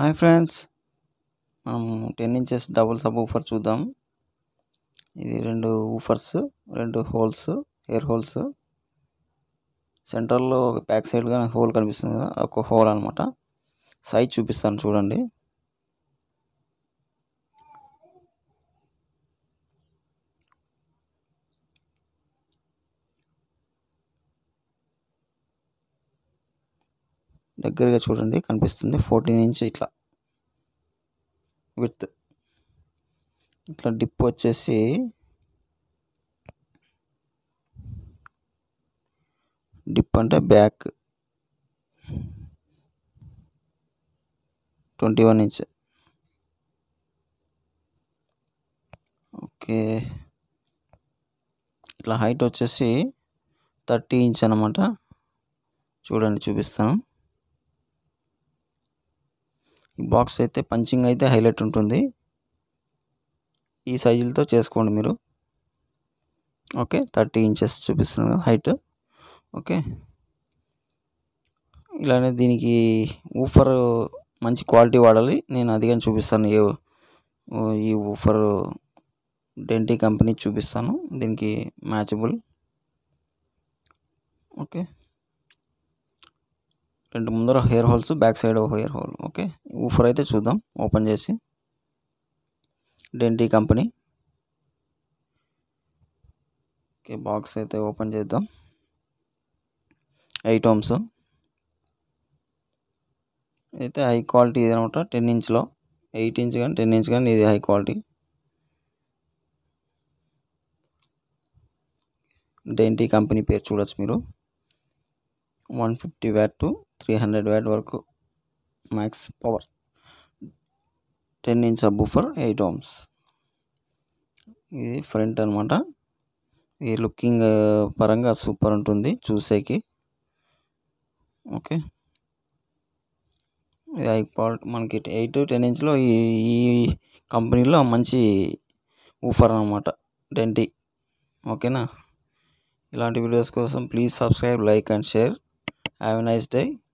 hi friends మనం ten inches double subwoofer చూద్దాం ఇది రెండు ఊఫర్స్ రెండు హోల్స్ ఎయిర్ హోల్స్ సెంటర్లో బ్యాక్ సైడ్గా హోల్ కనిపిస్తుంది కదా ఒక హోల్ అనమాట సైజ్ చూపిస్తాను చూడండి దగ్గరగా చూడండి కనిపిస్తుంది ఫోర్టీన్ ఇంచ్ ఇట్లా విత్ ఇట్లా డిప్ వచ్చేసి డిప్ అంటే back twenty one inch okay ఇట్లా హైట్ వచ్చేసి థర్టీ ఇంచ్ అనమాట చూడండి చూపిస్తాను ఈ బాక్స్ అయితే పంచింగ్ అయితే హైలైట్ ఉంటుంది ఈ సైజులతో చేసుకోండి మీరు ఓకే థర్టీ ఇంచెస్ చూపిస్తున్నాను కదా హైట్ ఓకే ఇలానే దీనికి ఊఫర్ మంచి క్వాలిటీ వాడాలి నేను అది కానీ చూపిస్తాను ఏ ఈ ఊఫర్ డెంటీ కంపెనీ చూపిస్తాను దీనికి మ్యాచబుల్ ఓకే రెండు ముందర హెయిర్ హోల్స్ బ్యాక్ సైడ్ ఒక హెయిర్ హోల్ ఓకే ఊఫర్ అయితే చూద్దాం ఓపెన్ చేసి డెంటీ కంపెనీ ఓకే బాక్స్ అయితే ఓపెన్ చేద్దాం ఎయిట్ ఓమ్స్ అయితే హై క్వాలిటీ ఇది అనమాట టెన్ ఇంచ్లో ఎయిట్ ఇంచ్ కానీ టెన్ ఇంచ్ కానీ ఇది హై క్వాలిటీ డెంటీ కంపెనీ పేరు చూడొచ్చు మీరు one fifty watt to three hundred watt వరకు max power ten inch subwoofer eight ohms ఇది ఫ్రంట్ అనమాట ఇది లుకింగ్ పరంగా సూపర్ ఉంటుంది చూసేకి ఓకే ఇది హై క్వాలిటీ మనకి ఎయిట్ టెన్ ఇంచ్లో ఈ ఈ కంపెనీలో మంచి ఊఫర్ అనమాట డెంటీ ఓకేనా ఇలాంటి వీడియోస్ కోసం please subscribe like and share have a nice day